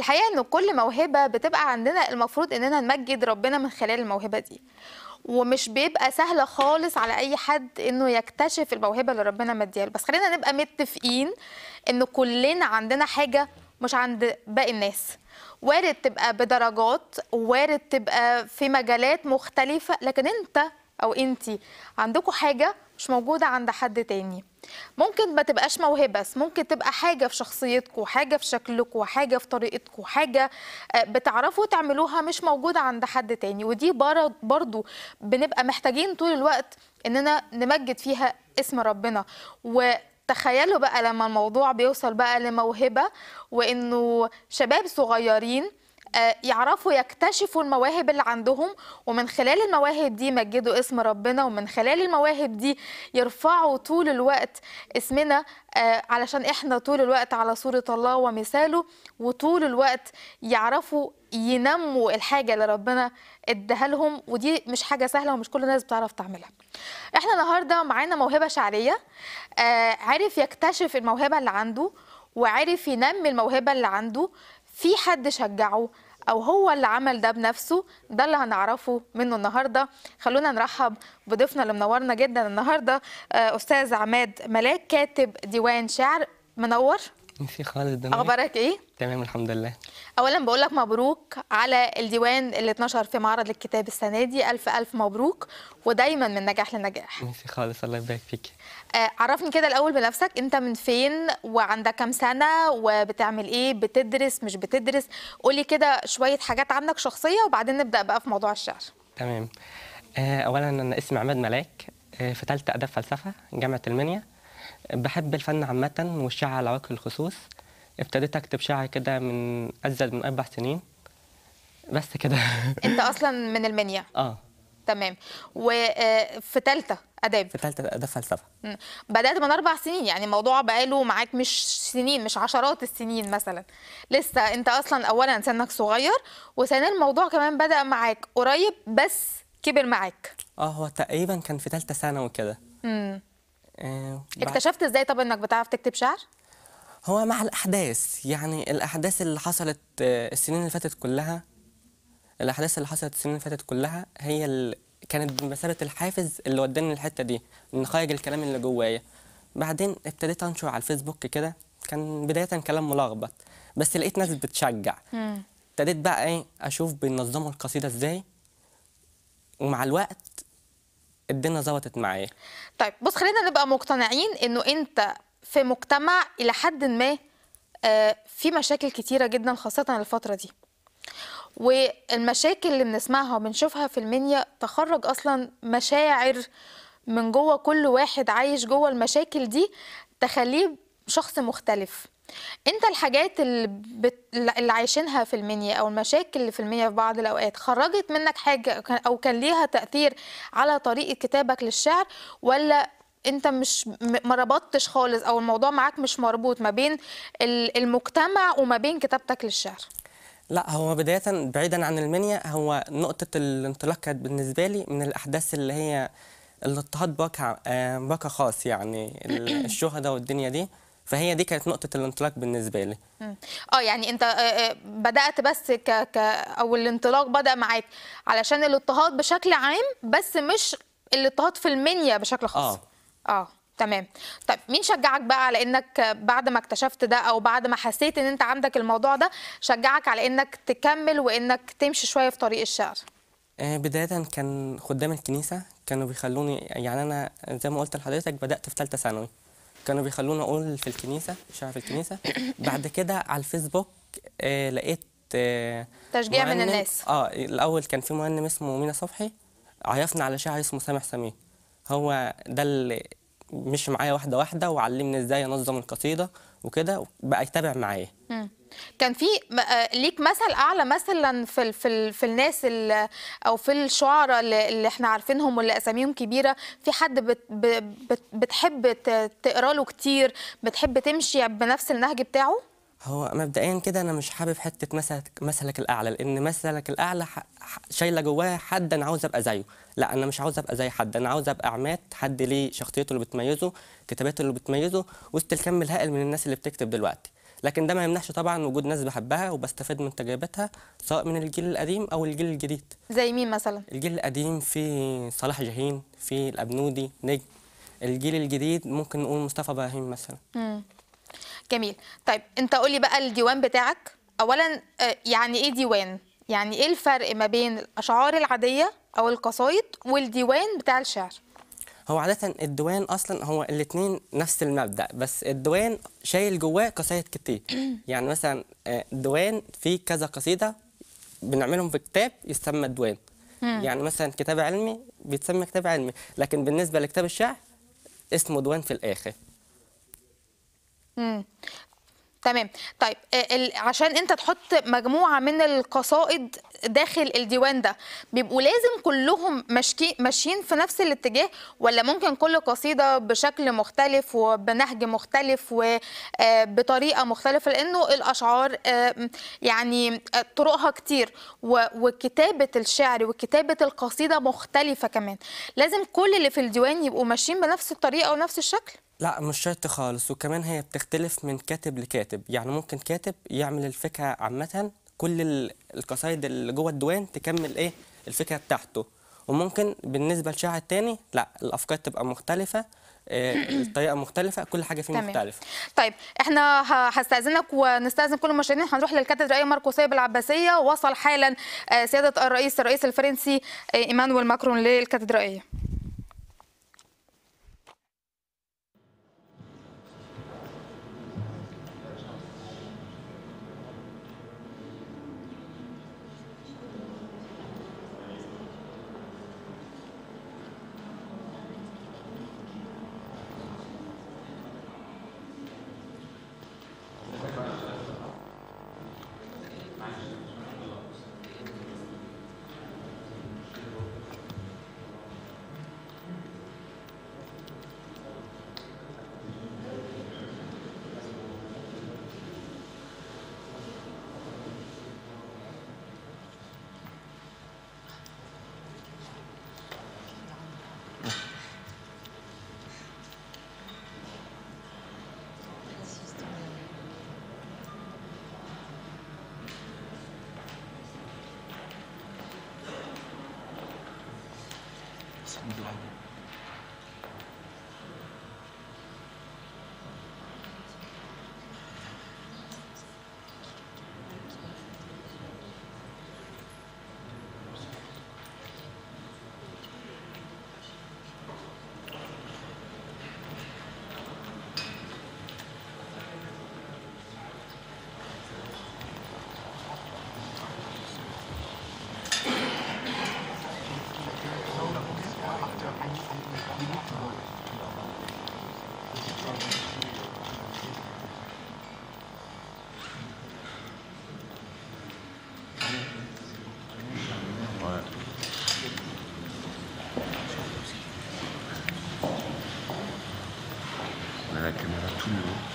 الحقيقه ان كل موهبه بتبقى عندنا المفروض اننا نمجد ربنا من خلال الموهبه دي ومش بيبقى سهلة خالص على أي حد إنه يكتشف الموهبة اللي ربنا مديها له بس خلينا نبقى متفقين إن كلنا عندنا حاجة مش عند باقي الناس وارد تبقى بدرجات وارد تبقى في مجالات مختلفة لكن أنت أو أنتي عندكم حاجة مش موجودة عند حد تاني ممكن ما تبقاش موهبة بس ممكن تبقى حاجة في شخصيتكم حاجة في شكلكم حاجة في طريقتكم حاجة آه، بتعرفوا تعملوها مش موجودة عند حد تاني ودي بر- برضو بنبقى محتاجين طول الوقت إننا نمجد فيها اسم ربنا وتخيلوا بقى لما الموضوع بيوصل بقى لموهبة وإنه شباب صغيرين آه، يعرفوا يكتشفوا المواهب اللي عندهم ومن خلال المواهب دي يمجدوا اسم ربنا ومن خلال المواهب دي يرفعوا طول الوقت اسمنا آه، علشان احنا طول الوقت على صورة الله ومثاله وطول الوقت يعرفوا ينموا الحاجة اللي ربنا اداها لهم ودي مش حاجة سهلة ومش كل الناس بتعرف تعملها احنا النهاردة معانا موهبة شعرية آه، عرف يكتشف الموهبة اللي عنده وعرف ينمي الموهبة اللي عنده في حد شجعه او هو اللي عمل ده بنفسه ده اللي هنعرفه منه النهارده خلونا نرحب بضيفنا اللي منورنا جدا النهارده آه، استاذ عماد ملاك كاتب ديوان شعر منور في خالد دماغي اخبارك ايه تمام الحمد لله اولا بقول لك مبروك على الديوان اللي اتنشر في معرض الكتاب السنه دي الف الف مبروك ودايما من نجاح لنجاح ميرسي خالص الله يبارك فيك آه، عرفني كده الاول بنفسك انت من فين وعندك كام سنه وبتعمل ايه بتدرس مش بتدرس قولي كده شويه حاجات عنك شخصيه وبعدين نبدا بقى في موضوع الشعر تمام آه، اولا انا اسمي عماد ملاك آه، في ثالثه اداب فلسفه جامعه المنيا بحب الفن عامه والشعر على وجه الخصوص ابتديت اكتب شعر كده من ازيد من اربع سنين بس كده انت اصلا من المنيا اه تمام وفي ثالثه اداب في ثالثه اداب فلسفه مم. بدات من اربع سنين يعني الموضوع بقاله معاك مش سنين مش عشرات السنين مثلا لسه انت اصلا اولا سنك صغير وثانيا الموضوع كمان بدا معاك قريب بس كبر معاك اه هو تقريبا كان في ثالثه ثانوي كده مم. آه، بعد- اكتشفت ازاي طب انك بتعرف تكتب شعر هو مع الأحداث يعني الأحداث اللي حصلت آه، السنين اللي فاتت كلها الأحداث اللي حصلت السنين اللي فاتت كلها هي اللي كانت بمثابة الحافز اللي وداني للحتة دي إن أخرج الكلام اللي جوايا بعدين ابتديت أنشر على الفيسبوك كده كان بداية كلام ملخبط بس لقيت ناس بتشجع مم. ابتديت بقى إيه أشوف بينظموا القصيدة إزاي ومع الوقت الدنيا ظبطت معايا طيب بص خلينا نبقى مقتنعين انه انت في مجتمع الى حد ما آه، في مشاكل كتيره جدا خاصه الفتره دي والمشاكل اللي بنسمعها وبنشوفها في المنيا تخرج اصلا مشاعر من جوه كل واحد عايش جوه المشاكل دي تخليه شخص مختلف انت الحاجات اللي, بت... اللي عايشينها في المنيا او المشاكل اللي في المنيا في بعض الاوقات خرجت منك حاجه كان- او كان ليها تاثير على طريقه كتابك للشعر ولا انت مش م- ما ربطتش خالص او الموضوع معاك مش مربوط ما بين ال- المجتمع وما بين كتابتك للشعر لا هو بداية بعيدا عن المنيا هو نقطة الانطلاق كانت بالنسبة لي من الأحداث اللي هي الاضطهاد بواقع آه، بواقع خاص يعني ال- الشهداء والدنيا دي فهي دي كانت نقطة الانطلاق بالنسبة لي مم. اه يعني انت آه، آه، بدات بس ك... ك او الانطلاق بدا معاك علشان الاضطهاد بشكل عام بس مش الاضطهاد في المنيا بشكل خاص آه. اه تمام طيب مين شجعك بقى على انك بعد ما اكتشفت ده او بعد ما حسيت ان انت عندك الموضوع ده شجعك على انك تكمل وانك تمشي شويه في طريق الشعر آه، بداية كان خدام الكنيسة كانوا بيخلوني يعني أنا زي ما قلت لحضرتك بدأت في ثالثة ثانوي كانوا بيخلوني أقول في الكنيسة شعر في الكنيسة بعد كده على الفيسبوك آه، لقيت آه، تشجيع من مؤنن- الناس. اه الأول كان في مؤنن اسمه مينا صبحي عرفنا على شاعر اسمه سامح سمير هو ده اللي مشي معايا واحدة واحدة وعلمني ازاي انظم القصيدة وكده بقى يتابع معايا مم. كان في م- آه، ليك مثل اعلى مثلا في ال في ال في الناس اللي او في الشعراء اللي, اللي احنا عارفينهم واللي اساميهم كبيره في حد بت ب- بت بتحب ت- تقرا له كتير بتحب تمشي بنفس النهج بتاعه هو مبدئيا كده انا مش حابب حته مثلك مثلك الاعلى لان مثلك الاعلى ح- ح- شايله جواه حد انا عاوز ابقى زيه لا انا مش عاوز ابقى زي حد انا عاوز ابقى عماد حد ليه شخصيته اللي بتميزه كتاباته اللي بتميزه وسط الكم الهائل من الناس اللي بتكتب دلوقتي لكن ده ما يمنعش طبعا وجود ناس بحبها وبستفاد من تجربتها سواء من الجيل القديم او الجيل الجديد زي مين مثلا الجيل القديم في صلاح جاهين في الابنودي نجم الجيل الجديد ممكن نقول مصطفى ابراهيم مثلا جميل طيب انت قولي بقى الديوان بتاعك اولا آه، يعني ايه ديوان يعني ايه الفرق ما بين الاشعار العاديه او القصايد والديوان بتاع الشعر هو عادة الديوان أصلا هو الاتنين نفس المبدأ بس الديوان شايل جواه قصايد كتير يعني مثلا آه، ديوان فيه كذا قصيدة بنعملهم في كتاب يسمى ديوان يعني مثلا كتاب علمي بيتسمى كتاب علمي لكن بالنسبة لكتاب الشعر اسمه ديوان في الآخر مم. تمام طيب آه، ال- عشان انت تحط مجموعه من القصائد داخل الديوان ده بيبقوا لازم كلهم ماشكي ماشيين في نفس الاتجاه ولا ممكن كل قصيده بشكل مختلف وبنهج مختلف وبطريقه مختلفه لانه الاشعار آه، يعني آه، طرقها كتير و- وكتابه الشعر وكتابه القصيده مختلفه كمان لازم كل اللي في الديوان يبقوا ماشيين بنفس الطريقه ونفس الشكل لا مش شرط خالص وكمان هي بتختلف من كاتب لكاتب يعني ممكن كاتب يعمل الفكرة عامة كل ال- القصايد اللي جوه الديوان تكمل ايه الفكرة بتاعته وممكن بالنسبة لشاعر تاني لا الأفكار تبقى مختلفة آه، الطريقة مختلفة كل حاجة فيه تمام. مختلفة طيب احنا ه- هستأذنك ونستأذن كل المشاهدين هنروح للكاتدرائية مرقسية بالعباسية وصل حالا آه، سيادة الرئيس الرئيس الفرنسي آه، ايمانويل ماكرون للكاتدرائية On a la caméra tout le haut.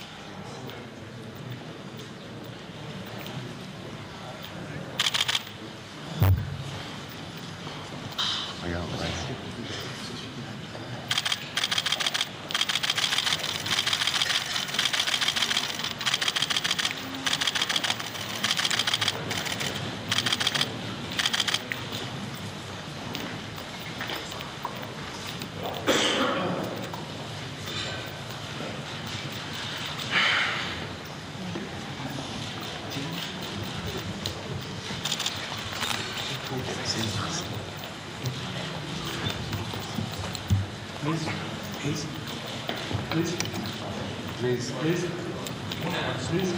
Regarde, ouais. Please, please, please, please, please, please.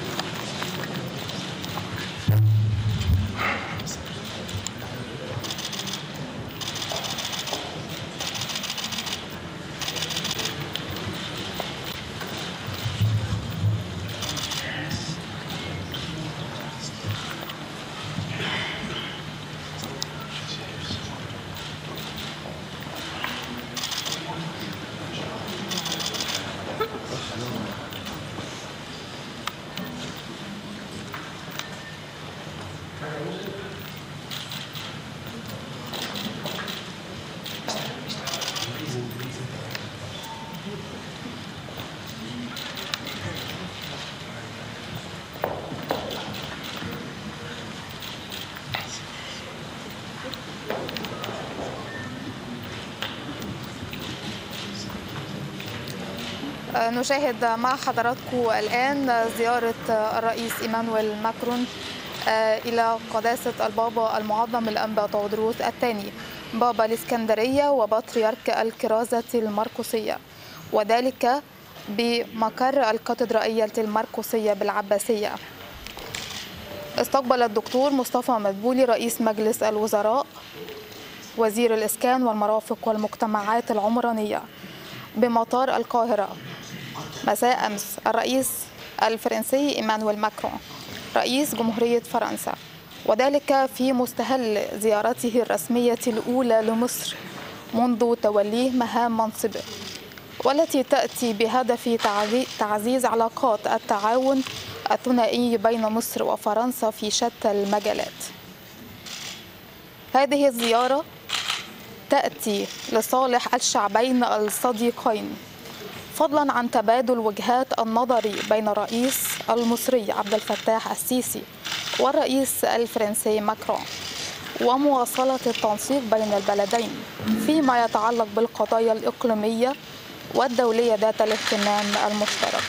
آه، نشاهد مع حضراتكم الآن زيارة الرئيس إيمانويل ماكرون آه، إلى قداسة البابا المعظم الأنبا تودروس الثاني بابا الإسكندرية وبطريرك الكرازة المرقسية وذلك بمقر الكاتدرائية المرقسية بالعباسية استقبل الدكتور مصطفى مدبولي رئيس مجلس الوزراء وزير الإسكان والمرافق والمجتمعات العمرانية بمطار القاهرة مساء أمس الرئيس الفرنسي إيمانويل ماكرون رئيس جمهورية فرنسا وذلك في مستهل زيارته الرسمية الأولى لمصر منذ توليه مهام منصبه والتي تأتي بهدف تعزي- تعزيز علاقات التعاون الثنائي بين مصر وفرنسا في شتى المجالات هذه الزيارة تأتي لصالح الشعبين الصديقين فضلا عن تبادل وجهات النظر بين الرئيس المصري عبد الفتاح السيسي والرئيس الفرنسي ماكرون ومواصلة التنسيق بين البلدين فيما يتعلق بالقضايا الإقليمية والدولية ذات الاهتمام المشترك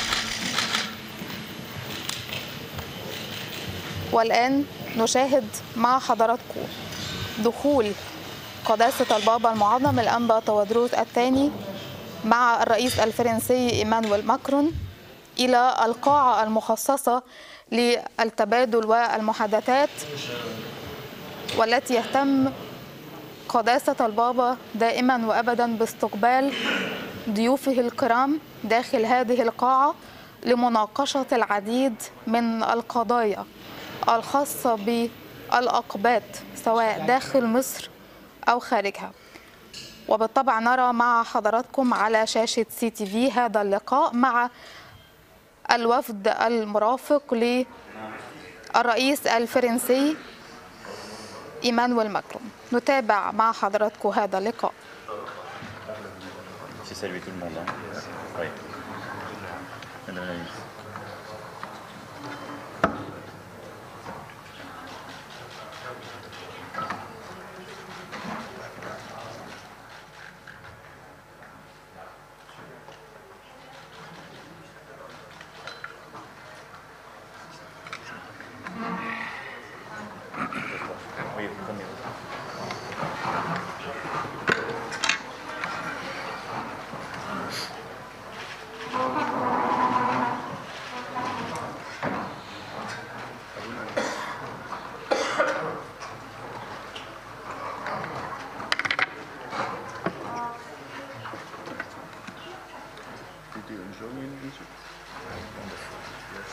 والآن نشاهد مع حضراتكم دخول قداسة البابا المعظم الأنبا تودروس الثاني مع الرئيس الفرنسي إيمانويل ماكرون إلى القاعة المخصصة للتبادل والمحادثات والتي يهتم قداسة البابا دائما وأبدا باستقبال ضيوفه الكرام داخل هذه القاعة لمناقشة العديد من القضايا الخاصة بالأقباط سواء داخل مصر أو خارجها وبالطبع نرى مع حضراتكم على شاشة سي تي في هذا اللقاء مع الوفد المرافق للرئيس الفرنسي إيمانويل ماكرون نتابع مع حضراتكم هذا اللقاء C'est saluer tout le monde. Hein. Oui. Madame la ministre. Oui, vous prenez. Did you enjoy in Egypt? Wonderful. Yes.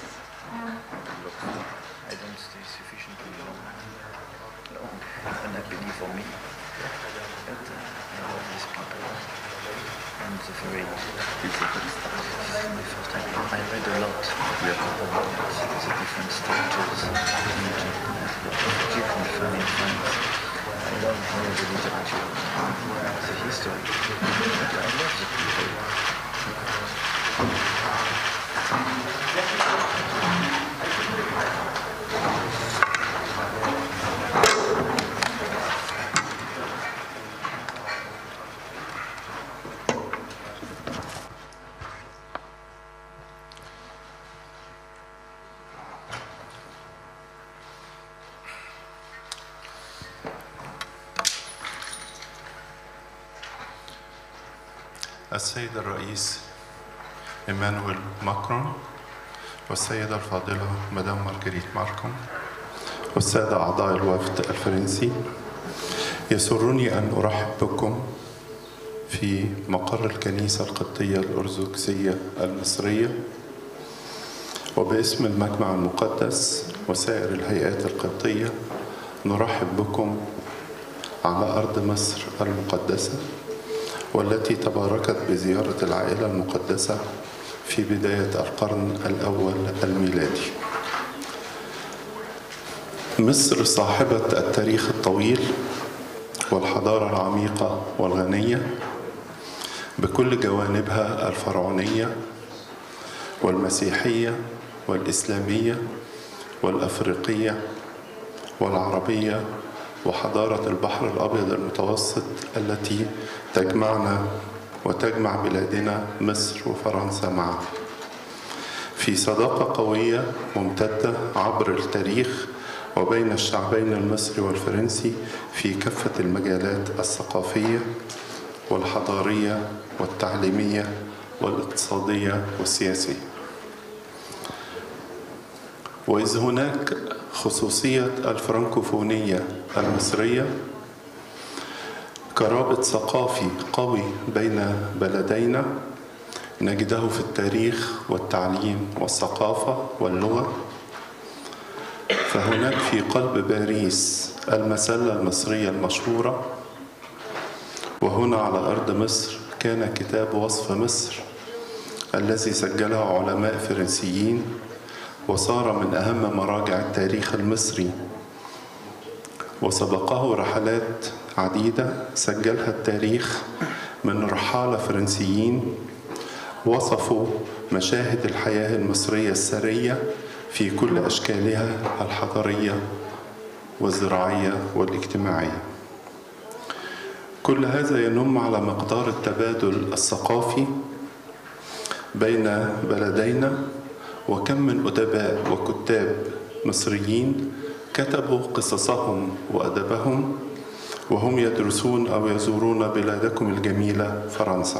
I don't stay sufficiently long. long. Unhappily for me. But uh, I love these people. And the very. It's the first time. I read a lot about the different stages in Egypt. Different family friends. I love how the literature, the history. But I love the people. السيد الرئيس إيمانويل ماكرون والسيدة الفاضلة مدام مارغريت ماركون والسادة أعضاء الوفد الفرنسي يسرني أن أرحب بكم في مقر الكنيسة القبطية الأرثوذكسية المصرية وباسم المجمع المقدس وسائر الهيئات القبطية نرحب بكم على أرض مصر المقدسة والتي تباركت بزيارة العائلة المقدسة في بداية القرن الأول الميلادي. مصر صاحبة التاريخ الطويل والحضارة العميقة والغنية بكل جوانبها الفرعونية والمسيحية والإسلامية والأفريقية والعربية وحضارة البحر الأبيض المتوسط التي تجمعنا وتجمع بلادنا مصر وفرنسا معا في صداقة قوية ممتدة عبر التاريخ وبين الشعبين المصري والفرنسي في كافة المجالات الثقافية والحضارية والتعليمية والاقتصادية والسياسية وإذ هناك خصوصية الفرنكوفونية المصرية كرابط ثقافي قوي بين بلدينا نجده في التاريخ والتعليم والثقافة واللغة فهناك في قلب باريس المسلة المصرية المشهورة وهنا على أرض مصر كان كتاب وصف مصر الذي سجله علماء فرنسيين وصار من أهم مراجع التاريخ المصري وسبقه رحلات عديدة سجلها التاريخ من رحالة فرنسيين وصفوا مشاهد الحياة المصرية السرية في كل أشكالها الحضارية والزراعية والاجتماعية كل هذا ينم على مقدار التبادل الثقافي بين بلدينا وكم من أدباء وكتاب مصريين كتبوا قصصهم وأدبهم وهم يدرسون أو يزورون بلادكم الجميلة فرنسا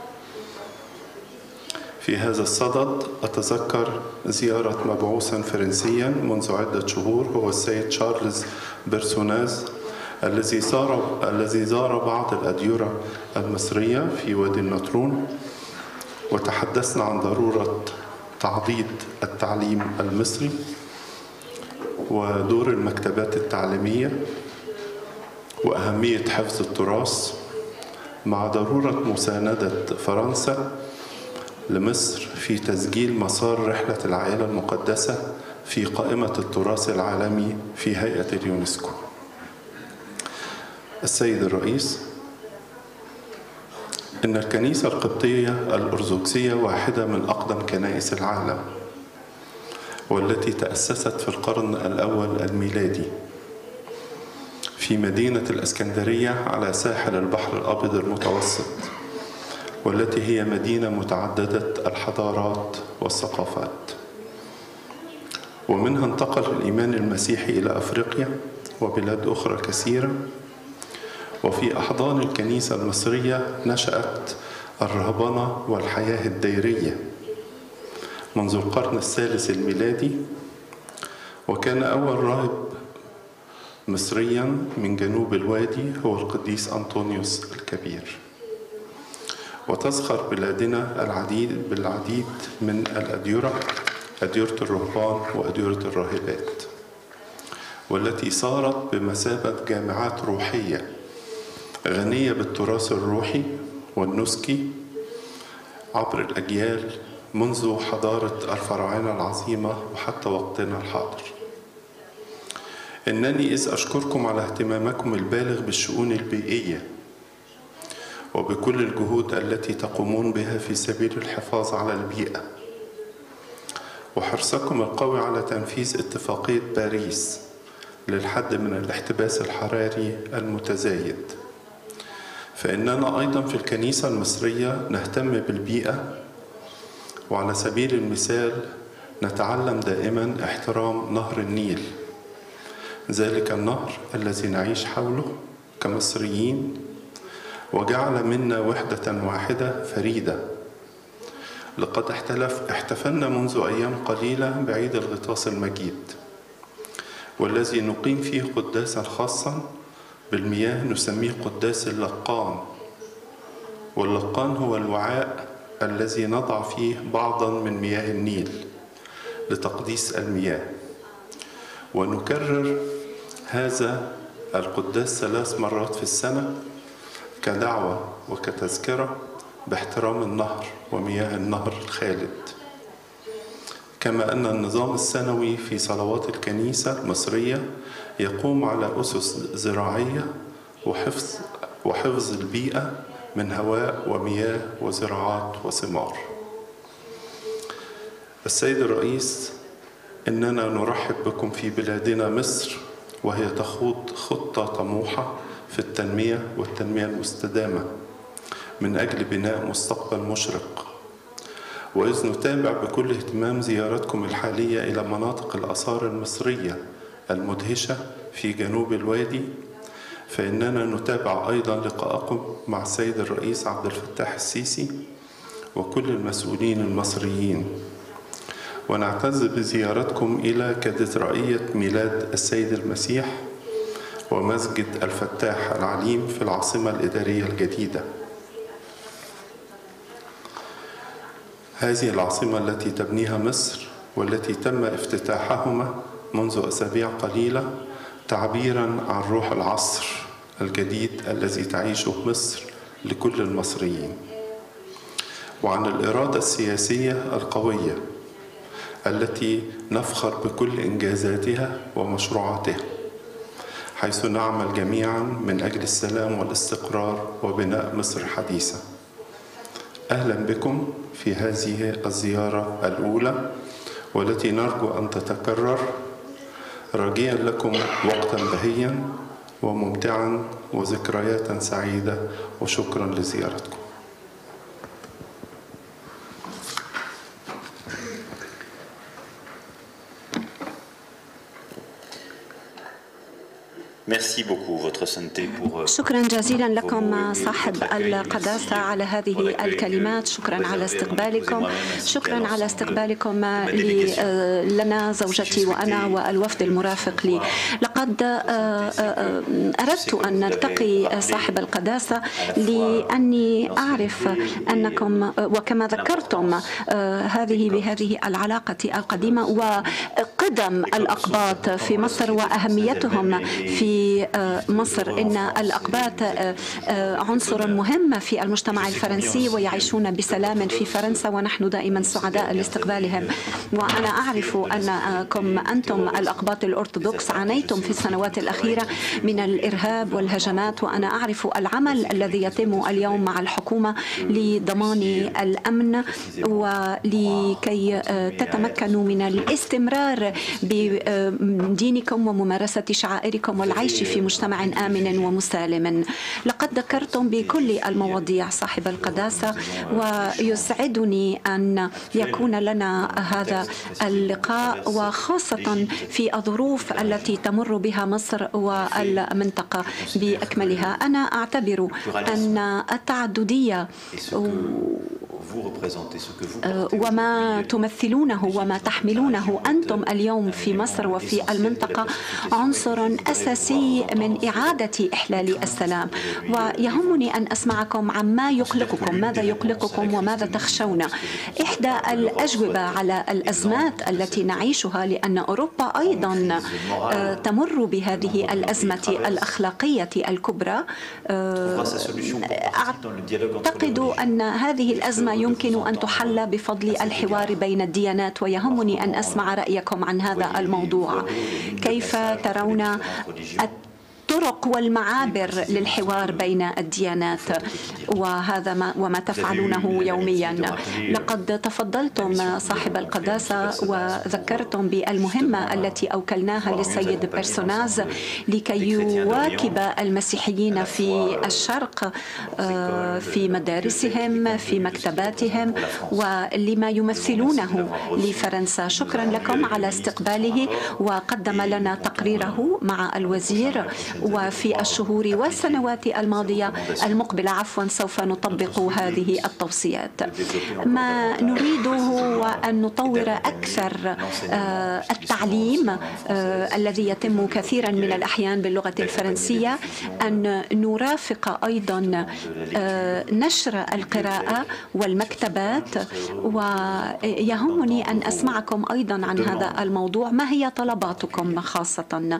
في هذا الصدد أتذكر زيارة مبعوثا فرنسيا منذ عدة شهور هو السيد شارلز بيرسوناز الذي زار الذي زار بعض الأديرة المصرية في وادي النطرون وتحدثنا عن ضرورة تعضيد التعليم المصري ودور المكتبات التعليمية وأهمية حفظ التراث مع ضرورة مساندة فرنسا لمصر في تسجيل مسار رحلة العائلة المقدسة في قائمة التراث العالمي في هيئة اليونسكو. السيد الرئيس إن الكنيسة القبطية الأرثوذكسية واحدة من أقدم كنائس العالم والتي تأسست في القرن الأول الميلادي في مدينة الإسكندرية على ساحل البحر الأبيض المتوسط والتي هي مدينة متعددة الحضارات والثقافات ومنها انتقل الإيمان المسيحي إلى أفريقيا وبلاد أخرى كثيرة وفي أحضان الكنيسة المصرية نشأت الرهبنة والحياة الديرية منذ القرن الثالث الميلادي وكان أول راهب مصريا من جنوب الوادي هو القديس أنطونيوس الكبير وتزخر بلادنا العديد بالعديد من الأديرة أديرة الرهبان وأديرة الراهبات والتي صارت بمثابة جامعات روحية غنية بالتراث الروحي والنسكي عبر الأجيال منذ حضارة الفراعنة العظيمة وحتى وقتنا الحاضر إنني إذ أشكركم على اهتمامكم البالغ بالشؤون البيئية وبكل الجهود التي تقومون بها في سبيل الحفاظ على البيئة وحرصكم القوي على تنفيذ اتفاقية باريس للحد من الاحتباس الحراري المتزايد فإننا أيضا في الكنيسة المصرية نهتم بالبيئة وعلى سبيل المثال نتعلم دائما احترام نهر النيل ذلك النهر الذي نعيش حوله كمصريين وجعل منا وحدة واحدة فريدة لقد احتلف احتفلنا منذ أيام قليلة بعيد الغطاس المجيد والذي نقيم فيه قداسا خاصا بالمياه نسميه قداس اللقان واللقان هو الوعاء الذي نضع فيه بعضا من مياه النيل لتقديس المياه ونكرر هذا القداس ثلاث مرات في السنة كدعوة وكتذكرة باحترام النهر ومياه النهر الخالد كما أن النظام السنوي في صلوات الكنيسة المصرية يقوم على أسس زراعية وحفظ وحفظ البيئة من هواء ومياه وزراعات وثمار. السيد الرئيس إننا نرحب بكم في بلادنا مصر وهي تخوض خطة طموحة في التنمية والتنمية المستدامة من أجل بناء مستقبل مشرق وإذ نتابع بكل اهتمام زيارتكم الحالية إلى مناطق الآثار المصرية المدهشة في جنوب الوادي فإننا نتابع أيضا لقاءكم مع السيد الرئيس عبد الفتاح السيسي وكل المسؤولين المصريين ونعتز بزيارتكم إلى كاتدرائية ميلاد السيد المسيح ومسجد الفتاح العليم في العاصمة الإدارية الجديدة هذه العاصمة التي تبنيها مصر والتي تم افتتاحهما منذ أسابيع قليلة تعبيرا عن روح العصر الجديد الذي تعيشه مصر لكل المصريين وعن الإرادة السياسية القوية التي نفخر بكل إنجازاتها ومشروعاتها حيث نعمل جميعا من أجل السلام والاستقرار وبناء مصر حديثة أهلا بكم في هذه الزيارة الأولى والتي نرجو أن تتكرر راجيا لكم وقتا بهيا وممتعا وذكريات سعيدة وشكرا لزيارتكم Merci beaucoup, Votre Sainteté, pour euh, شكرا جزيلا لكم صاحب القداسة على هذه الكلمات شكرا على استقبالكم شكرا على استقبالكم لي- لنا زوجتي وأنا والوفد المرافق لي لقد أردت أن نلتقي صاحب القداسة لأني أعرف أنكم وكما ذكرتم هذه بهذه العلاقة القديمة وقدم الأقباط في مصر وأهميتهم في مصر إن الأقباط عنصر مهم في المجتمع الفرنسي ويعيشون بسلام في فرنسا ونحن دائما سعداء لاستقبالهم وأنا أعرف أنكم أنتم الأقباط الأرثوذكس عانيتم في السنوات الأخيرة من الإرهاب والهجمات وأنا أعرف العمل الذي يتم اليوم مع الحكومة لضمان الأمن ولكي تتمكنوا من الاستمرار بدينكم وممارسة شعائركم والعيش في مجتمع آمن ومسالم لقد ذكرتم بكل المواضيع صاحب القداسة ويسعدني أن يكون لنا هذا اللقاء وخاصة في الظروف التي تمر بها مصر والمنطقة بأكملها أنا أعتبر أن التعددية vous représentez, ce que vous وما تمثلونه وما تحملونه أنتم اليوم في مصر وفي المنطقة عنصر أساسي من إعادة إحلال السلام ويهمني أن أسمعكم عما يقلقكم ماذا يقلقكم وماذا تخشون إحدى الأجوبة على الأزمات التي نعيشها لأن أوروبا أيضا تمر بهذه الأزمة الأخلاقية الكبرى أعتقد أن هذه الأزمة يمكن أن تحل بفضل الحوار بين الديانات ويهمني أن أسمع رأيكم عن هذا الموضوع كيف ترون الطرق والمعابر للحوار بين الديانات وهذا ما وما تفعلونه يوميا لقد تفضلتم صاحب القداسة وذكرتم بالمهمة التي أوكلناها للسيد بيرسوناز لكي يواكب المسيحيين في الشرق في مدارسهم في مكتباتهم ولما يمثلونه لفرنسا شكرا لكم على استقباله وقدم لنا تقريره مع الوزير وفي الشهور والسنوات الماضية المقبلة عفوا سوف نطبق هذه التوصيات ما نريده هو أن نطور أكثر التعليم الذي يتم كثيرا من الأحيان باللغة الفرنسية أن نرافق أيضا نشر القراءة والمكتبات ويهمني أن أسمعكم أيضا عن هذا الموضوع ما هي طلباتكم خاصة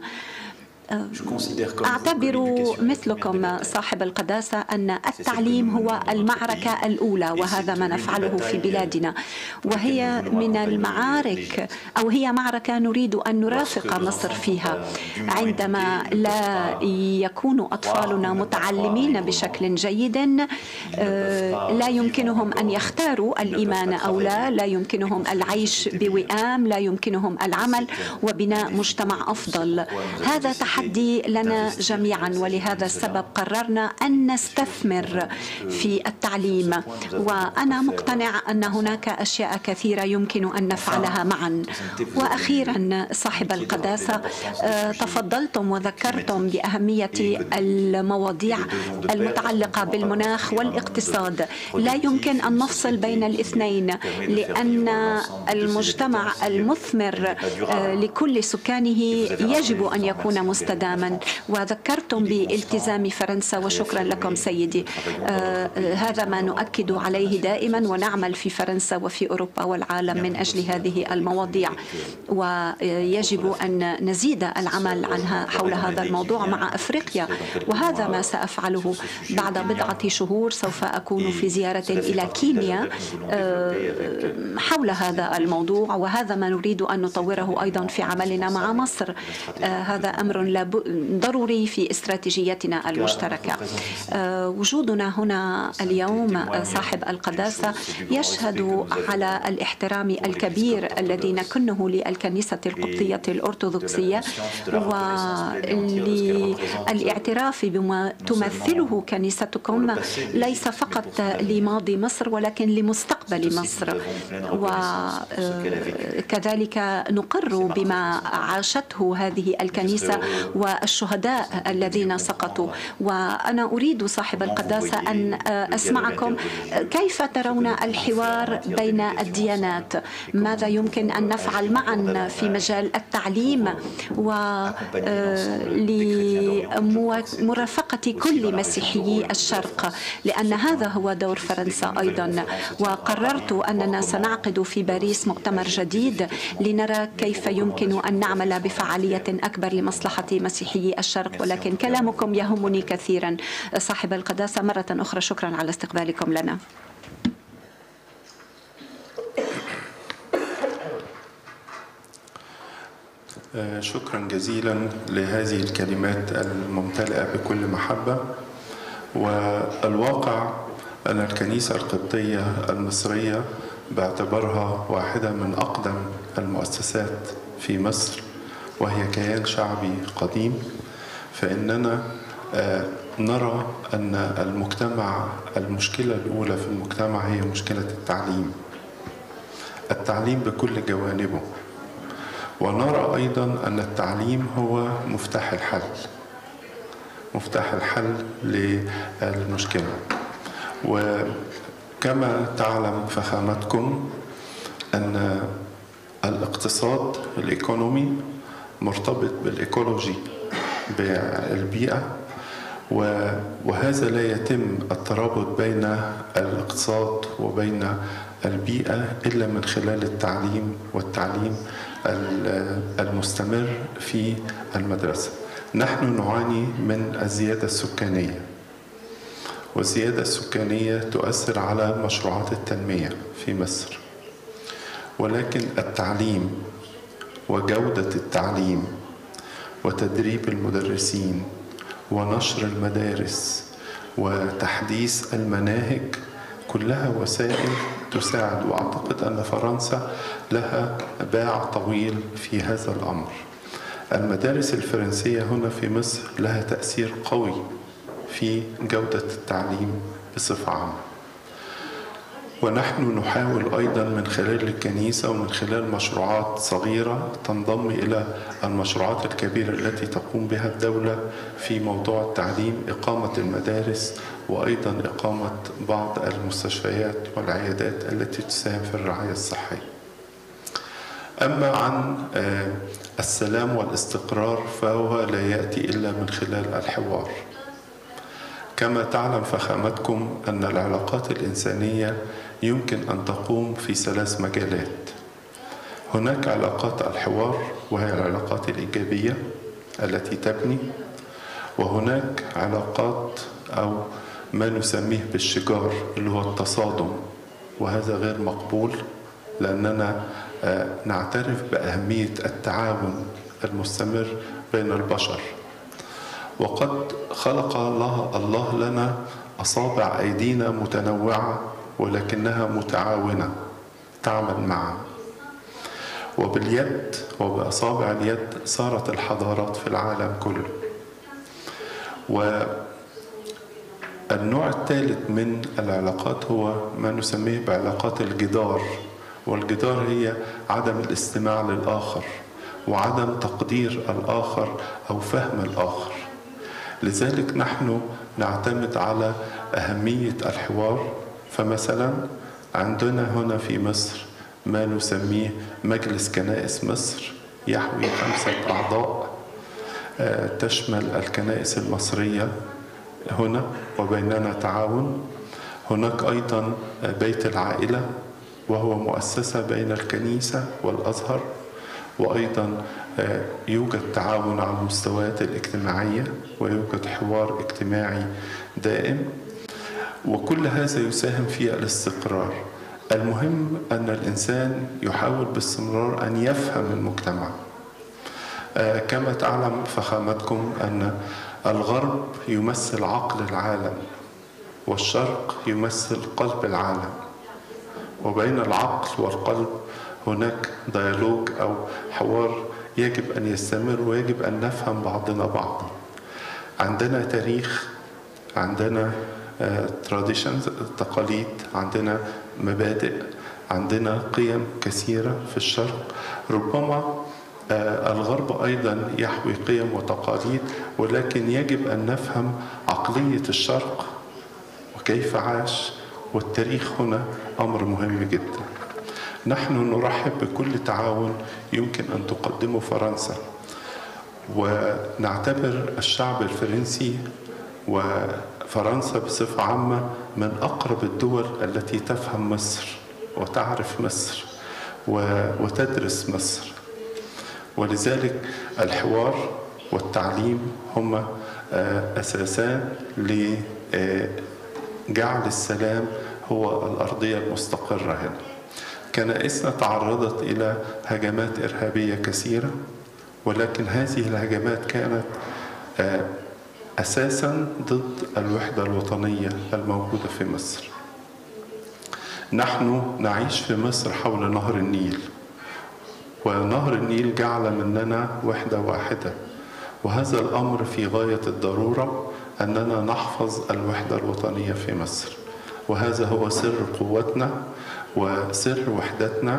أعتبر مثلكم صاحب القداسة أن التعليم هو المعركة الأولى وهذا ما نفعله في بلادنا وهي من المعارك أو هي معركة نريد أن نرافق مصر فيها عندما لا يكون أطفالنا متعلمين بشكل جيد لا يمكنهم أن يختاروا الإيمان أو لا لا يمكنهم العيش بوئام لا يمكنهم العمل وبناء مجتمع أفضل هذا تحدي تحدي لنا جميعا ولهذا السبب قررنا أن نستثمر في التعليم وأنا مقتنع أن هناك أشياء كثيرة يمكن أن نفعلها معا وأخيرا صاحب القداسة آه، تفضلتم وذكرتم بأهمية المواضيع المتعلقة بالمناخ والاقتصاد لا يمكن أن نفصل بين الاثنين لأن المجتمع المثمر آه، لكل سكانه يجب أن يكون مستداما وذكرتم بالتزام فرنسا وشكرا لكم سيدي آه، هذا ما نؤكد عليه دائما ونعمل في فرنسا وفي أوروبا والعالم من أجل هذه المواضيع ويجب أن نزيد العمل عنها حول هذا الموضوع مع أفريقيا وهذا ما سأفعله بعد بضعة شهور سوف أكون في زيارة إلى كينيا آه، حول هذا الموضوع وهذا ما نريد أن نطوره أيضا في عملنا مع مصر آه، هذا أمر لاب- ضروري في استراتيجيتنا المشتركة آه، وجودنا هنا اليوم آه، صاحب القداسة يشهد على الاحترام الكبير الذي نكنه للكنيسة القبطية الأرثوذكسية وللاعتراف بما تمثله كنيستكم ليس فقط لماضي مصر ولكن لمستقبل مصر وكذلك نقر بما عاشته هذه الكنيسة والشهداء الذين سقطوا وأنا أريد صاحب القداسة أن أسمعكم كيف ترون الحوار بين الديانات ماذا يمكن أن نفعل معا في مجال التعليم ولمرافقة كل مسيحيي الشرق لأن هذا هو دور فرنسا أيضا وقررت أننا سنعقد في باريس مؤتمر جديد لنرى كيف يمكن أن نعمل بفعالية أكبر لمصلحة مسيحيي الشرق ولكن كلامكم يهمني كثيرا صاحب القداسة مرة أخرى شكرا على استقبالكم لنا آه، شكرا جزيلا لهذه الكلمات الممتلئة بكل محبة والواقع أن الكنيسة القبطية المصرية باعتبارها واحدة من أقدم المؤسسات في مصر وهي كيان شعبي قديم فإننا آه، نرى أن المجتمع المشكلة الأولى في المجتمع هي مشكلة التعليم التعليم بكل جوانبه ونرى أيضا أن التعليم هو مفتاح الحل مفتاح الحل للمشكلة وكما تعلم فخامتكم أن الاقتصاد الإيكونومي مرتبط بالإيكولوجي بالبيئة و- وهذا لا يتم الترابط بين الاقتصاد وبين البيئة إلا من خلال التعليم والتعليم ال- المستمر في المدرسة نحن نعاني من الزيادة السكانية والزيادة السكانية تؤثر على مشروعات التنمية في مصر ولكن التعليم وجودة التعليم وتدريب المدرسين ونشر المدارس وتحديث المناهج كلها وسائل تساعد واعتقد ان فرنسا لها باع طويل في هذا الامر. المدارس الفرنسيه هنا في مصر لها تاثير قوي في جوده التعليم بصفه عامه. ونحن نحاول ايضا من خلال الكنيسه ومن خلال مشروعات صغيره تنضم الى المشروعات الكبيره التي تقوم بها الدوله في موضوع التعليم اقامه المدارس وايضا اقامه بعض المستشفيات والعيادات التي تساهم في الرعايه الصحيه. اما عن آه، السلام والاستقرار فهو لا ياتي الا من خلال الحوار. كما تعلم فخامتكم ان العلاقات الانسانيه يمكن ان تقوم في ثلاث مجالات هناك علاقات الحوار وهي العلاقات الايجابيه التي تبني وهناك علاقات او ما نسميه بالشجار اللي هو التصادم وهذا غير مقبول لاننا آه، نعترف باهميه التعاون المستمر بين البشر وقد خلق الله الله لنا اصابع ايدينا متنوعه ولكنها متعاونه تعمل معا وباليد وبأصابع اليد صارت الحضارات في العالم كله والنوع الثالث من العلاقات هو ما نسميه بعلاقات الجدار والجدار هي عدم الاستماع للآخر وعدم تقدير الآخر أو فهم الآخر لذلك نحن نعتمد على أهمية الحوار فمثلا عندنا هنا في مصر ما نسميه مجلس كنائس مصر يحوي خمسة أعضاء آه، تشمل الكنائس المصرية هنا وبيننا تعاون هناك أيضا بيت العائلة وهو مؤسسة بين الكنيسة والأزهر وأيضا آه، يوجد تعاون على المستويات الاجتماعية ويوجد حوار اجتماعي دائم وكل هذا يساهم في الاستقرار المهم أن الإنسان يحاول باستمرار أن يفهم المجتمع آه، كما تعلم فخامتكم أن الغرب يمثل عقل العالم والشرق يمثل قلب العالم وبين العقل والقلب هناك ديالوج أو حوار يجب أن يستمر ويجب أن نفهم بعضنا بعضا عندنا تاريخ عندنا تراديشنز تقاليد عندنا مبادئ عندنا قيم كثيرة في الشرق ربما آه، الغرب أيضا يحوي قيم وتقاليد ولكن يجب أن نفهم عقلية الشرق وكيف عاش والتاريخ هنا أمر مهم جدا نحن نرحب بكل تعاون يمكن أن تقدمه فرنسا ونعتبر الشعب الفرنسي وفرنسا بصفة عامة من أقرب الدول التي تفهم مصر وتعرف مصر و- وتدرس مصر ولذلك الحوار والتعليم هما آه، أساسان لجعل السلام هو الأرضية المستقرة هنا كنائسنا تعرضت إلى هجمات إرهابية كثيرة ولكن هذه الهجمات كانت آه، أساسا ضد الوحدة الوطنية الموجودة في مصر نحن نعيش في مصر حول نهر النيل ونهر النيل جعل مننا وحدة واحدة وهذا الأمر في غاية الضرورة أننا نحفظ الوحدة الوطنية في مصر وهذا هو سر قوتنا وسر وحدتنا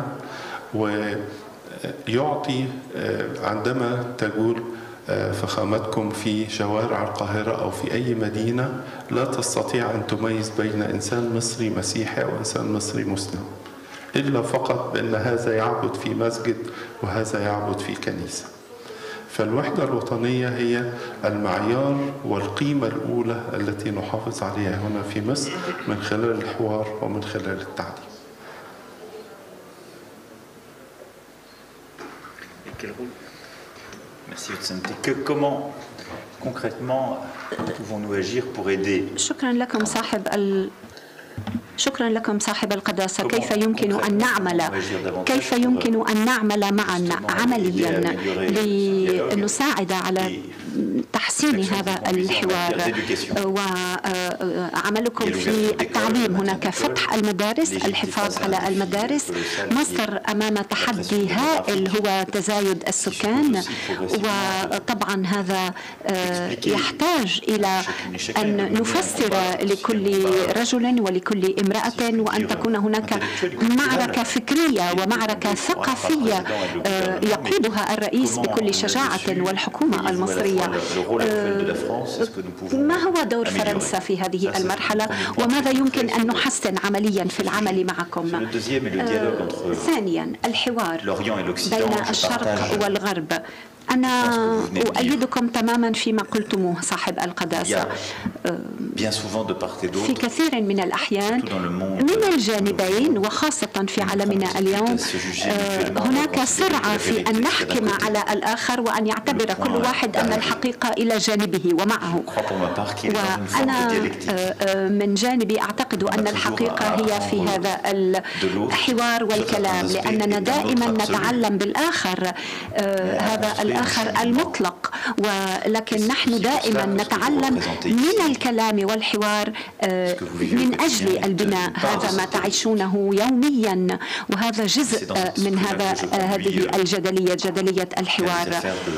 ويعطي عندما تقول فخامتكم في شوارع القاهرة أو في أي مدينة لا تستطيع أن تميز بين إنسان مصري مسيحي أو إنسان مصري مسلم إلا فقط بأن هذا يعبد في مسجد وهذا يعبد في كنيسة فالوحدة الوطنية هي المعيار والقيمة الأولى التي نحافظ عليها هنا في مصر من خلال الحوار ومن خلال التعليم Et quel rôle Merci Otsente. Que, comment concrètement pouvons-nous agir pour aider شكرا لكم صاحب ال... شكرا لكم صاحب القداسة كيف يمكن أن نعمل كيف يمكن أن نعمل معا عمليا لنساعد على تحسين هذا الحوار وعملكم في التعليم هناك فتح المدارس الحفاظ على المدارس مصر أمام تحدي هائل هو تزايد السكان وطبعا هذا يحتاج إلى أن نفسر لكل رجل ولكل امرأة وأن تكون هناك معركة فكرية ومعركة ثقافية يقودها الرئيس بكل شجاعة والحكومة المصرية ما هو دور فرنسا في هذه المرحلة وماذا يمكن أن نحسن عمليا في العمل معكم ثانيا الحوار بين الشرق والغرب أنا أؤيدكم تماما فيما قلتموه صاحب القداسة في كثير من الأحيان من الجانبين وخاصة في عالمنا اليوم هناك سرعة في أن نحكم على الآخر وأن يعتبر كل واحد أن الحقيقة إلى جانبه ومعه وأنا من جانبي أعتقد أن الحقيقة هي في هذا الحوار والكلام لأننا دائما نتعلم بالآخر هذا الآخر المطلق ولكن نحن دائما نتعلم من الكلام والحوار آه، من أجل البناء هذا ما تعيشونه يوميا وهذا جزء آه، من هذا آه، هذه الجدلية جدلية الحوار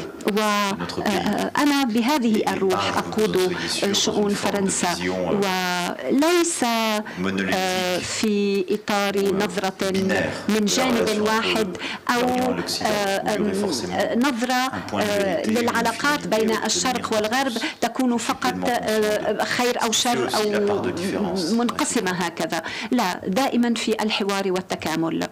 وأنا بهذه الروح أقود شؤون فرنسا وليس آه، في إطار نظرة من جانب واحد أو آه، آم، نظرة آه، للعلاقات بين الشرق والغرب تكون فقط آه، خير أو شر أو منقسمة هكذا لا دائما في الحوار والتكامل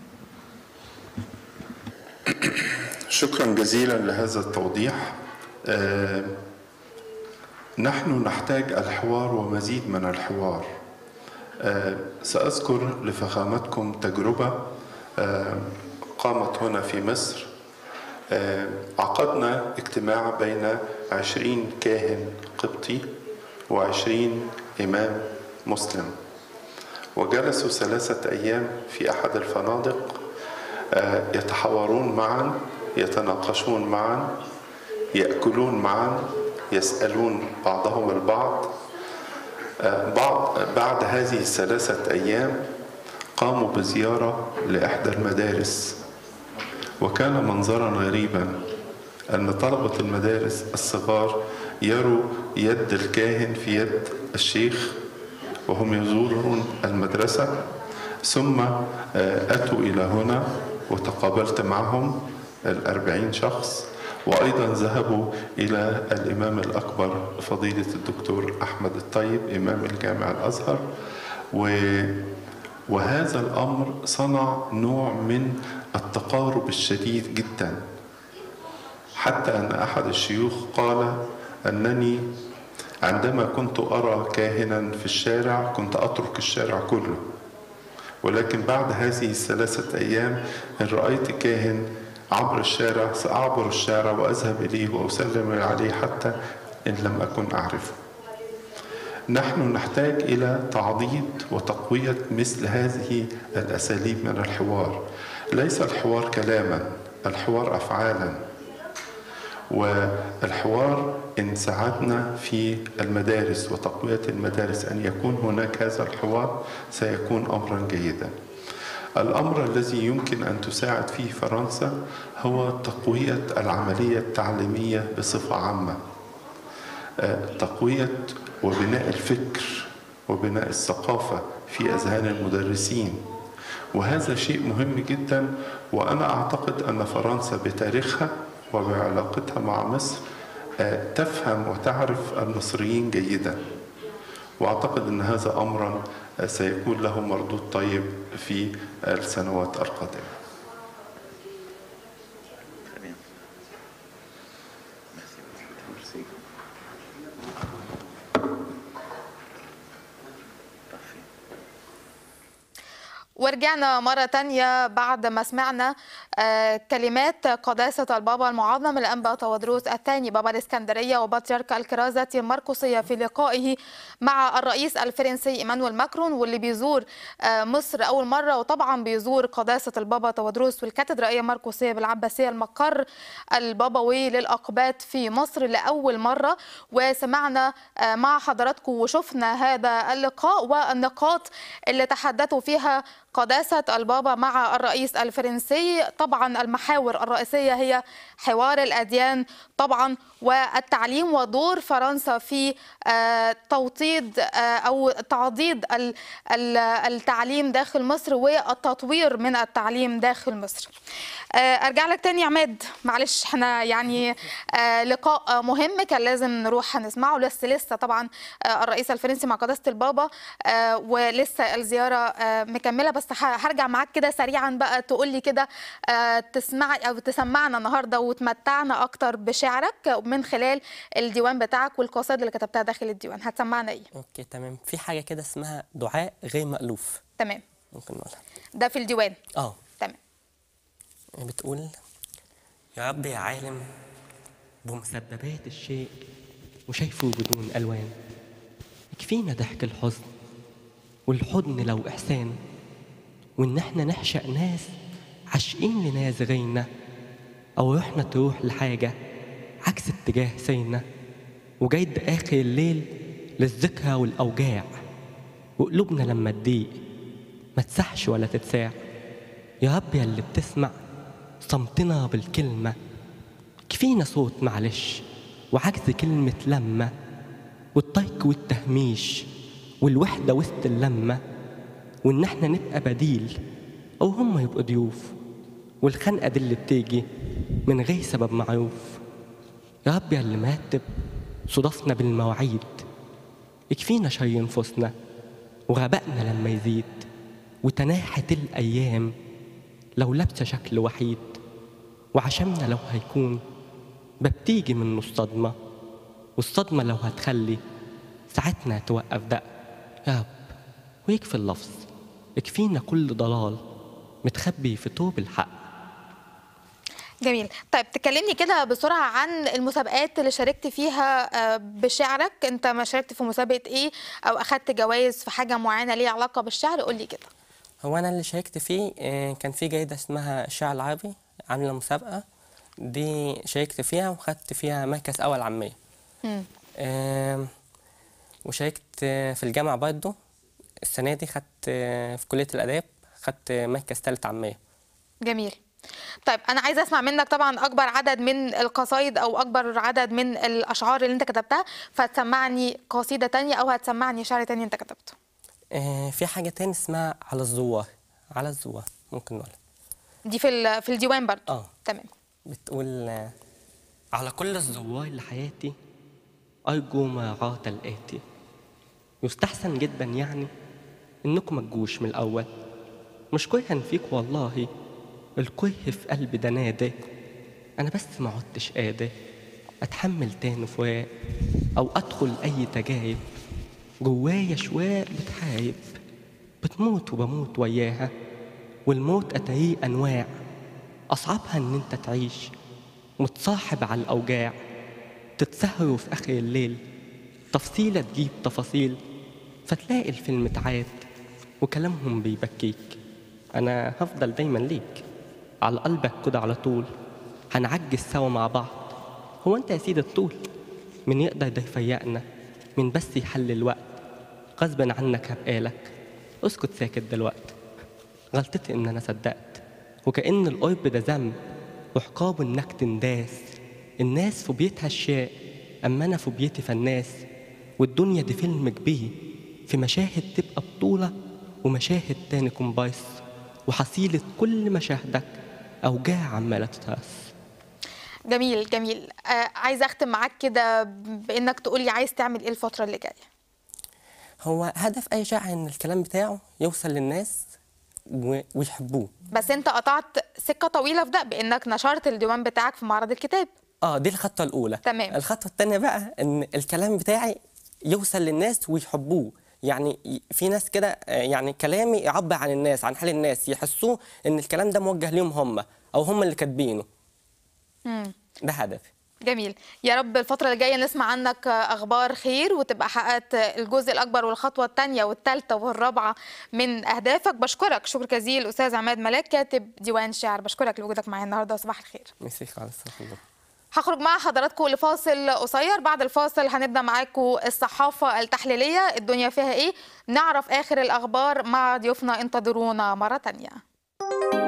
شكرا جزيلا لهذا التوضيح آه، نحن نحتاج الحوار ومزيد من الحوار آه، سأذكر لفخامتكم تجربة آه، قامت هنا في مصر آه، عقدنا اجتماع بين عشرين كاهن قبطي وعشرين إمام مسلم وجلسوا ثلاثة أيام في أحد الفنادق آه، يتحاورون معا يتناقشون معا يأكلون معا يسألون بعضهم البعض آه، بعض بعد هذه الثلاثة أيام قاموا بزيارة لإحدى المدارس وكان منظرا غريبا أن طلبة المدارس الصغار يروا يد الكاهن في يد الشيخ وهم يزورون المدرسة ثم آه، أتوا إلى هنا وتقابلت معهم الأربعين شخص وأيضا ذهبوا إلى الإمام الأكبر فضيلة الدكتور أحمد الطيب إمام الجامع الأزهر و وهذا الأمر صنع نوع من التقارب الشديد جدا حتى أن أحد الشيوخ قال أنني عندما كنت أرى كاهنا في الشارع كنت أترك الشارع كله ولكن بعد هذه الثلاثة أيام إن رأيت كاهن عبر الشارع سأعبر الشارع وأذهب إليه وأسلم عليه حتى إن لم أكن أعرفه نحن نحتاج إلى تعضيد وتقوية مثل هذه الأساليب من الحوار ليس الحوار كلاما الحوار أفعالا والحوار إن ساعدنا في المدارس وتقوية المدارس أن يكون هناك هذا الحوار سيكون أمرا جيدا الأمر الذي يمكن أن تساعد فيه فرنسا هو تقوية العملية التعليمية بصفة عامة آه، تقوية وبناء الفكر وبناء الثقافة في أذهان المدرسين وهذا شيء مهم جدا وأنا أعتقد أن فرنسا بتاريخها وبعلاقتها مع مصر آه، تفهم وتعرف المصريين جيدا واعتقد ان هذا امرا آه، سيكون له مردود طيب في السنوات القادمه Très bien. Merci beaucoup. Parfait. ورجعنا مرة تانية بعد ما سمعنا آه، كلمات قداسة البابا المعظم الأنبا تودروس الثاني بابا الإسكندرية وبطريرك الكرازة المرقسية في لقائه مع الرئيس الفرنسي إيمانويل ماكرون واللي بيزور آه، مصر أول مرة وطبعا بيزور قداسة البابا تودروس والكاتدرائية المرقسية بالعباسية المقر البابوي للأقباط في مصر لأول مرة وسمعنا آه، مع حضراتكم وشفنا هذا اللقاء والنقاط اللي تحدثوا فيها قداسة البابا مع الرئيس الفرنسي طبعا المحاور الرئيسية هي حوار الأديان طبعا والتعليم ودور فرنسا في آه، توطيد آه، أو تعضيد ال- ال- التعليم داخل مصر والتطوير من التعليم داخل مصر آه، ارجع لك تاني يا عماد معلش احنا يعني آه، لقاء آه، مهم كان لازم نروح نسمعه لسه لسه طبعا آه، الرئيس الفرنسي مع قداسه البابا آه، ولسه الزياره آه، مكمله بس ه- هرجع معاك كده سريعا بقى تقول لي كده آه، تسمع او تسمعنا النهارده وتمتعنا اكتر بشعرك من خلال الديوان بتاعك والقصائد اللي كتبتها داخل الديوان هتسمعنا ايه اوكي تمام في حاجه كده اسمها دعاء غير مألوف تمام ممكن نقولها ده في الديوان اه تمام بتقول يا رب يا عالم بمسببات الشيء وشايفه بدون ألوان يكفينا ضحك الحزن والحضن لو إحسان وإن إحنا نعشق ناس عاشقين لناس غيرنا أو روحنا تروح لحاجة عكس اتجاه سيرنا وجايد آخر الليل للذكرى والأوجاع وقلوبنا لما تضيق ما تسحش ولا تتساع يا رب يا اللي بتسمع صمتنا بالكلمة كفينا صوت معلش وعجز كلمة لما والطيق والتهميش والوحدة وسط اللمة وإن احنا نبقى بديل أو هم يبقوا ضيوف والخنقة دي اللي بتيجي من غير سبب معروف يا رب يا اللي مرتب صدفنا بالمواعيد يكفينا شر نفوسنا وغبائنا لما يزيد وتناحة الأيام لو لابسة شكل وحيد وعشمنا لو هيكون ببتيجي منه الصدمة والصدمة لو هتخلي ساعتنا توقف دق يا رب ويكفي اللفظ يكفينا كل ضلال متخبي في طوب الحق جميل طيب تكلمني كده بسرعة عن المسابقات اللي شاركت فيها آه، بشعرك انت ما شاركت في مسابقة ايه او اخدت جوائز في حاجة معينة ليها علاقة بالشعر قول لي كده هو أنا اللي شاركت فيه آه، كان في جايدة اسمها الشعر العربي عاملة مسابقة دي شاركت فيها وخدت فيها مركز أول عامية مم. آم، وشاركت آه، في الجامعة برضه السنة دي خدت آه، في كلية الآداب خدت آه، مركز تالت عامية جميل طيب انا عايزه اسمع منك طبعا اكبر عدد من القصايد او اكبر عدد من الاشعار اللي انت كتبتها فتسمعني قصيده تانية او هتسمعني شعر تاني انت كتبته آه، في حاجة تاني اسمها على الزوار على الزوار ممكن نقول دي في ال- في الديوان برضه اه تمام بتقول آه، على كل الزوار لحياتي أرجو مراعاة الآتي يستحسن جدا يعني إنكم ما تجوش من الأول مش كرها فيك والله الكره في قلبي ده نادى أنا بس ما عدتش قادر أتحمل تاني فراق أو أدخل أي تجارب جوايا شواق بتحارب بتموت وبموت وياها والموت أتاريه أنواع أصعبها إن أنت تعيش متصاحب على الأوجاع تتسهروا في آخر الليل تفصيلة تجيب تفاصيل فتلاقي الفيلم اتعاد وكلامهم بيبكيك أنا هفضل دايما ليك على قلبك كده على طول هنعجز سوا مع بعض هو أنت يا سيدي الطول من يقدر ده يفيقنا من بس يحل الوقت غصبا عنك هبقالك اسكت ساكت دلوقتي غلطتي ان انا صدقت وكأن القرب ده ذنب وعقابه انك تنداس الناس في بيتها الشاء اما انا في بيتي فالناس والدنيا دي فيلم كبير في مشاهد تبقى بطولة ومشاهد تاني كومبايس وحصيلة كل مشاهدك أوجاع عمالة تترس جميل جميل آه عايزه اختم معاك كده بانك تقول لي عايز تعمل ايه الفتره اللي جايه هو هدف أي شاعر إن الكلام بتاعه يوصل للناس و- ويحبوه بس انت قطعت سكه طويله في ده بانك نشرت الديوان بتاعك في معرض الكتاب اه دي الخطوة الأولى تمام. الخطوة التانية بقى إن الكلام بتاعي يوصل للناس ويحبوه يعني ي- في ناس كده آه، يعني كلامي يعبر عن الناس عن حال الناس يحسوه إن الكلام ده موجه ليهم هم أو هم اللي كاتبينه مم. ده هدفي جميل يا رب الفترة اللي جاية نسمع عنك أخبار خير وتبقى حققت الجزء الأكبر والخطوة الثانية والثالثة والرابعة من أهدافك بشكرك شكر جزيل أستاذ عماد ملاك كاتب ديوان شعر بشكرك لوجودك معايا النهاردة وصباح الخير ميرسي خالص الله هخرج مع حضراتكم لفاصل قصير بعد الفاصل هنبدا معاكم الصحافه التحليليه الدنيا فيها ايه نعرف اخر الاخبار مع ضيوفنا انتظرونا مره تانية